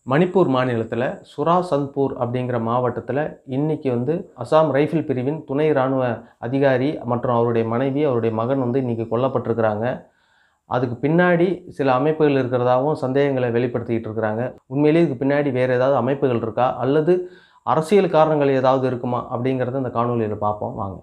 மணிப்பூர் மாநிலத்தில் சுராசந்த்பூர் அப்படிங்கிற மாவட்டத்தில் இன்னைக்கு வந்து அசாம் ரைஃபிள் பிரிவின் துணை இராணுவ அதிகாரி மற்றும் அவருடைய மனைவி அவருடைய மகன் வந்து இன்னைக்கு கொல்லப்பட்டிருக்கிறாங்க அதுக்கு பின்னாடி சில அமைப்புகள் இருக்கிறதாகவும் சந்தேகங்களை வெளிப்படுத்திக்கிட்டு இருக்கிறாங்க உண்மையிலேயே இதுக்கு பின்னாடி வேறு ஏதாவது அமைப்புகள் இருக்கா அல்லது அரசியல் காரணங்கள் ஏதாவது இருக்குமா அப்படிங்கிறத இந்த காணொலியில் பார்ப்போம் வாங்க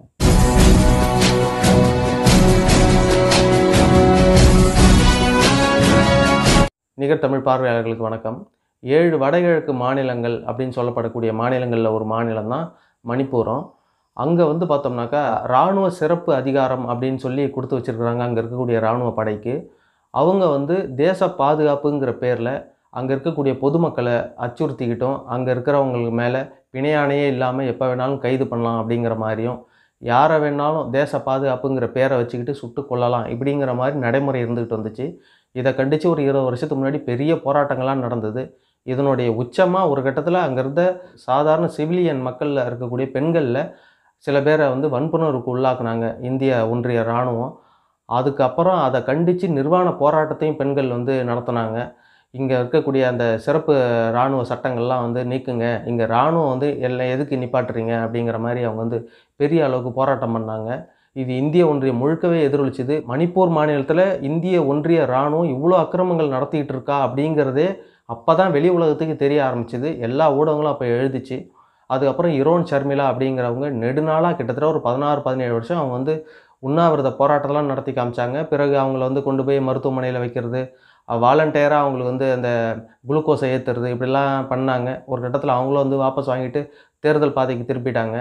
நிகர் தமிழ் பார்வையாளர்களுக்கு வணக்கம் ஏழு வடகிழக்கு மாநிலங்கள் அப்படின்னு சொல்லப்படக்கூடிய மாநிலங்களில் ஒரு மாநிலம் தான் மணிப்பூரம் அங்கே வந்து பார்த்தோம்னாக்கா இராணுவ சிறப்பு அதிகாரம் அப்படின்னு சொல்லி கொடுத்து வச்சுருக்குறாங்க அங்கே இருக்கக்கூடிய இராணுவ படைக்கு அவங்க வந்து தேச பாதுகாப்புங்கிற பேரில் அங்கே இருக்கக்கூடிய பொதுமக்களை அச்சுறுத்திக்கிட்டும் அங்கே இருக்கிறவங்களுக்கு மேலே பிணையாணையே இல்லாமல் எப்போ வேணாலும் கைது பண்ணலாம் அப்படிங்கிற மாதிரியும் யாரை வேணாலும் தேச பாதுகாப்புங்கிற பேரை வச்சுக்கிட்டு சுட்டு கொல்லலாம் இப்படிங்கிற மாதிரி நடைமுறை இருந்துகிட்டு வந்துச்சு இதை கண்டித்து ஒரு இருபது வருஷத்துக்கு முன்னாடி பெரிய போராட்டங்கள்லாம் நடந்தது இதனுடைய உச்சமாக ஒரு கட்டத்தில் அங்கே இருந்த சாதாரண சிவிலியன் மக்களில் இருக்கக்கூடிய பெண்களில் சில பேரை வந்து வன்புணர்வுக்கு உள்ளாக்குனாங்க இந்திய ஒன்றிய இராணுவம் அதுக்கப்புறம் அதை கண்டித்து நிர்வாண போராட்டத்தையும் பெண்கள் வந்து நடத்தினாங்க இங்கே இருக்கக்கூடிய அந்த சிறப்பு இராணுவ சட்டங்கள்லாம் வந்து நீக்குங்க இங்கே இராணுவம் வந்து எல்லாம் எதுக்கு நிப்பாட்டுறீங்க அப்படிங்கிற மாதிரி அவங்க வந்து பெரிய அளவுக்கு போராட்டம் பண்ணாங்க இது இந்திய ஒன்றியம் முழுக்கவே எதிரொலிச்சுது மணிப்பூர் மாநிலத்தில் இந்திய ஒன்றிய இராணுவம் இவ்வளோ அக்கிரமங்கள் நடத்திக்கிட்டு இருக்கா அப்படிங்கிறதே அப்போ தான் வெளி உலகத்துக்கு தெரிய ஆரம்பிச்சுது எல்லா ஊடகங்களும் அப்போ எழுதிச்சு அதுக்கப்புறம் இரோன் ஷர்மிளா அப்படிங்கிறவங்க நெடுநாளாக கிட்டத்தட்ட ஒரு பதினாறு பதினேழு வருஷம் அவங்க வந்து உண்ணாவிரத போராட்டம்லாம் நடத்தி காமிச்சாங்க பிறகு அவங்கள வந்து கொண்டு போய் மருத்துவமனையில் வைக்கிறது வாலண்டியராக அவங்களுக்கு வந்து அந்த குளுக்கோஸை ஏற்றுறது இப்படிலாம் பண்ணாங்க ஒரு கட்டத்தில் அவங்களும் வந்து வாபஸ் வாங்கிட்டு தேர்தல் பாதைக்கு திருப்பிட்டாங்க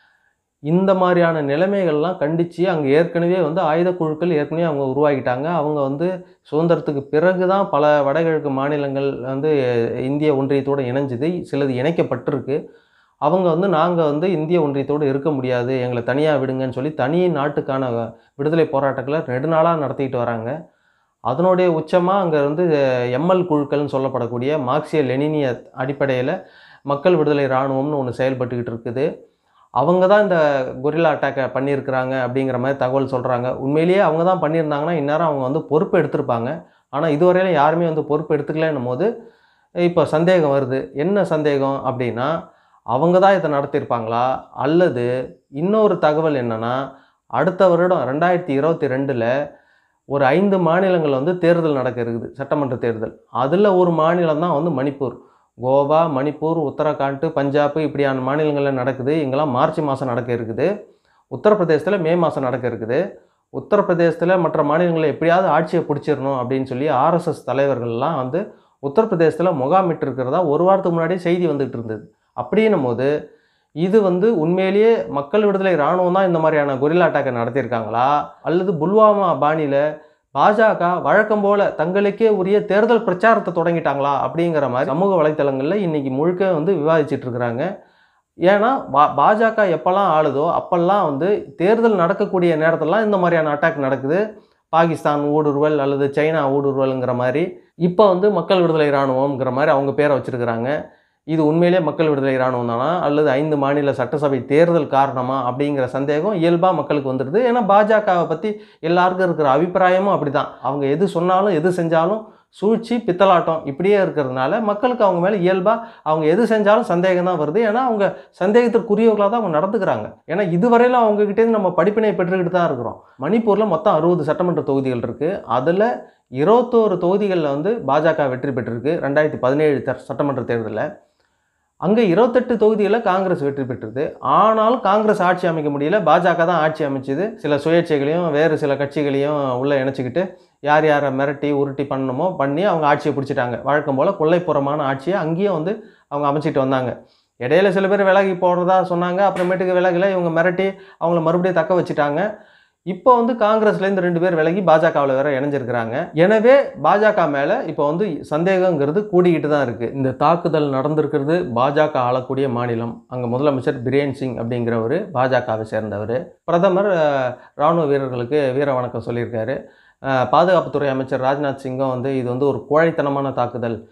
இந்த மாதிரியான நிலைமைகள்லாம் கண்டித்து அங்கே ஏற்கனவே வந்து ஆயுத குழுக்கள் ஏற்கனவே அவங்க உருவாக்கிட்டாங்க அவங்க வந்து சுதந்திரத்துக்கு பிறகு தான் பல வடகிழக்கு மாநிலங்கள் வந்து இந்திய ஒன்றியத்தோடு இணைஞ்சுது சிலது இணைக்கப்பட்டிருக்கு அவங்க வந்து நாங்கள் வந்து இந்திய ஒன்றியத்தோடு இருக்க முடியாது எங்களை தனியாக விடுங்கன்னு சொல்லி தனி நாட்டுக்கான விடுதலை போராட்டங்களை நெடுநாளாக நடத்திக்கிட்டு வராங்க அதனுடைய உச்சமாக அங்கே வந்து எம்எல் குழுக்கள்னு சொல்லப்படக்கூடிய மார்க்சிய லெனினிய அடிப்படையில் மக்கள் விடுதலை இராணுவம்னு ஒன்று செயல்பட்டுக்கிட்டு இருக்குது அவங்க தான் இந்த கொரில்லா அட்டாக்கை பண்ணியிருக்கிறாங்க அப்படிங்கிற மாதிரி தகவல் சொல்கிறாங்க உண்மையிலேயே அவங்க தான் பண்ணியிருந்தாங்கன்னா இந்நேரம் அவங்க வந்து பொறுப்பு எடுத்திருப்பாங்க ஆனால் இதுவரையிலும் யாருமே வந்து பொறுப்பு எடுத்துக்கலன்னும் போது இப்போ சந்தேகம் வருது என்ன சந்தேகம் அப்படின்னா அவங்க தான் இதை நடத்தியிருப்பாங்களா அல்லது இன்னொரு தகவல் என்னென்னா அடுத்த வருடம் ரெண்டாயிரத்தி இருபத்தி ரெண்டில் ஒரு ஐந்து மாநிலங்கள் வந்து தேர்தல் நடக்க இருக்குது சட்டமன்ற தேர்தல் அதில் ஒரு மாநிலம் தான் வந்து மணிப்பூர் கோவா மணிப்பூர் உத்தரகாண்ட் பஞ்சாப் இப்படியான மாநிலங்களில் நடக்குது இங்கெல்லாம் மார்ச் மாதம் நடக்க இருக்குது உத்தரப்பிரதேசத்தில் மே மாதம் நடக்க இருக்குது உத்தரப்பிரதேசத்தில் மற்ற மாநிலங்களில் எப்படியாவது ஆட்சியை பிடிச்சிடணும் அப்படின்னு சொல்லி ஆர்எஸ்எஸ் தலைவர்கள்லாம் வந்து உத்தரப்பிரதேசத்தில் முகாமிட்டு இருக்கிறதா ஒரு வாரத்துக்கு முன்னாடியே செய்தி வந்துகிட்டு இருந்தது அப்படின்னும் போது இது வந்து உண்மையிலேயே மக்கள் விடுதலை இராணுவம் தான் இந்த மாதிரியான கொரில்லா அட்டாக்கை நடத்தியிருக்காங்களா அல்லது புல்வாமா பாணியில் பாஜக வழக்கம் போல் தங்களுக்கே உரிய தேர்தல் பிரச்சாரத்தை தொடங்கிட்டாங்களா அப்படிங்கிற மாதிரி சமூக வலைத்தளங்களில் இன்றைக்கி முழுக்க வந்து விவாதிச்சுட்டு இருக்கிறாங்க ஏன்னா பா பாஜக எப்போல்லாம் ஆளுதோ அப்போல்லாம் வந்து தேர்தல் நடக்கக்கூடிய நேரத்திலலாம் இந்த மாதிரியான அட்டாக் நடக்குது பாகிஸ்தான் ஊடுருவல் அல்லது சைனா ஊடுருவல்ங்கிற மாதிரி இப்போ வந்து மக்கள் விடுதலை இராணுவம்ங்கிற மாதிரி அவங்க பேரை வச்சுருக்கிறாங்க இது உண்மையிலே மக்கள் விடுதலை இராணுவம் தானா அல்லது ஐந்து மாநில சட்டசபை தேர்தல் காரணமா அப்படிங்கிற சந்தேகம் இயல்பாக மக்களுக்கு வந்துடுது ஏன்னா பாஜகவை பற்றி எல்லாருக்கும் இருக்கிற அபிப்பிராயமும் அப்படி தான் அவங்க எது சொன்னாலும் எது செஞ்சாலும் சூழ்ச்சி பித்தலாட்டம் இப்படியே இருக்கிறதுனால மக்களுக்கு அவங்க மேலே இயல்பாக அவங்க எது செஞ்சாலும் சந்தேகம் தான் வருது ஏன்னா அவங்க சந்தேகத்திற்குரியவர்களாக தான் அவங்க நடந்துக்கிறாங்க ஏன்னா இதுவரையிலும் அவங்ககிட்டேருந்து நம்ம படிப்பினை பெற்றுக்கிட்டு தான் இருக்கிறோம் மணிப்பூரில் மொத்தம் அறுபது சட்டமன்ற தொகுதிகள் இருக்குது அதில் இருபத்தோரு தொகுதிகளில் வந்து பாஜக வெற்றி பெற்றிருக்கு ரெண்டாயிரத்தி பதினேழு சட்டமன்ற தேர்தலில் அங்கே இருபத்தெட்டு தொகுதிகளில் காங்கிரஸ் வெற்றி பெற்றது ஆனாலும் காங்கிரஸ் ஆட்சி அமைக்க முடியல பாஜக தான் ஆட்சி அமைச்சது சில சுயேட்சைகளையும் வேறு சில கட்சிகளையும் உள்ளே இணைச்சிக்கிட்டு யார் யாரை மிரட்டி உருட்டி பண்ணணுமோ பண்ணி அவங்க ஆட்சியை பிடிச்சிட்டாங்க வழக்கம் போல் கொள்ளைப்புறமான ஆட்சியை அங்கேயும் வந்து அவங்க அமைச்சிட்டு வந்தாங்க இடையில சில பேர் விலகி போடுறதா சொன்னாங்க அப்புறமேட்டுக்கு விலகல இவங்க மிரட்டி அவங்கள மறுபடியும் தக்க வச்சுட்டாங்க இப்போ வந்து காங்கிரஸ்லேருந்து ரெண்டு பேர் விலகி பாஜகவில் வேற இணைஞ்சிருக்கிறாங்க எனவே பாஜக மேலே இப்போ வந்து சந்தேகங்கிறது கூடிக்கிட்டு தான் இருக்குது இந்த தாக்குதல் நடந்திருக்கிறது பாஜக ஆளக்கூடிய மாநிலம் அங்கே முதலமைச்சர் பிரேன் சிங் அப்படிங்கிறவர் பாஜகவை சேர்ந்தவர் பிரதமர் இராணுவ வீரர்களுக்கு வீர வணக்கம் சொல்லியிருக்காரு பாதுகாப்புத்துறை அமைச்சர் ராஜ்நாத் சிங்கும் வந்து இது வந்து ஒரு கோழைத்தனமான தாக்குதல்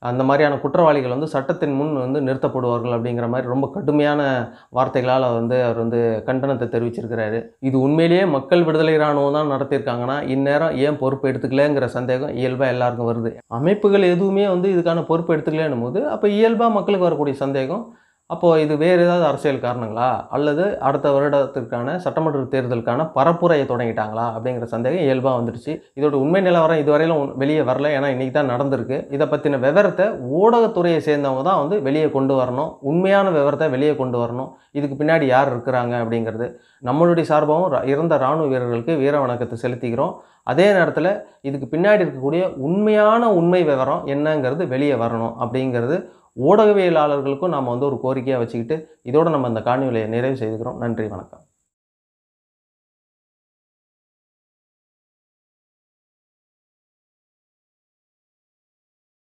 அந்த மாதிரியான குற்றவாளிகள் வந்து சட்டத்தின் முன் வந்து நிறுத்தப்படுவார்கள் அப்படிங்கிற மாதிரி ரொம்ப கடுமையான வார்த்தைகளால் வந்து அவர் வந்து கண்டனத்தை தெரிவிச்சிருக்கிறாரு இது உண்மையிலேயே மக்கள் விடுதலை இராணுவம் தான் நடத்தியிருக்காங்கன்னா இந்நேரம் ஏன் பொறுப்பு எடுத்துக்கலங்கிற சந்தேகம் இயல்பாக எல்லாருக்கும் வருது அமைப்புகள் எதுவுமே வந்து இதுக்கான பொறுப்பு எடுத்துக்கலன்னும் போது அப்போ இயல்பாக மக்களுக்கு வரக்கூடிய சந்தேகம் அப்போது இது வேறு ஏதாவது அரசியல் காரணங்களா அல்லது அடுத்த வருடத்திற்கான சட்டமன்ற தேர்தலுக்கான பரப்புரையை தொடங்கிட்டாங்களா அப்படிங்கிற சந்தேகம் இயல்பாக வந்துடுச்சு இதோட உண்மை நிலவரம் இதுவரையிலும் உன்- வெளியே வரல ஏன்னா இன்றைக்கி தான் நடந்திருக்கு இதை பற்றின விவரத்தை ஊடகத்துறையை சேர்ந்தவங்க தான் வந்து வெளியே கொண்டு வரணும் உண்மையான விவரத்தை வெளியே கொண்டு வரணும் இதுக்கு பின்னாடி யார் இருக்கிறாங்க அப்படிங்கிறது நம்மளுடைய சார்பாகவும் ர- இறந்த இராணுவ வீரர்களுக்கு வீர வணக்கத்தை செலுத்திக்கிறோம் அதே நேரத்தில் இதுக்கு பின்னாடி இருக்கக்கூடிய உண்மையான உண்மை விவரம் என்னங்கிறது வெளியே வரணும் அப்படிங்கிறது ஊடகவியலாளர்களுக்கும் நாம் வந்து ஒரு கோரிக்கையாக வச்சுக்கிட்டு இதோட நம்ம இந்த காணொலியை நிறைவு செய்துக்கிறோம் நன்றி வணக்கம்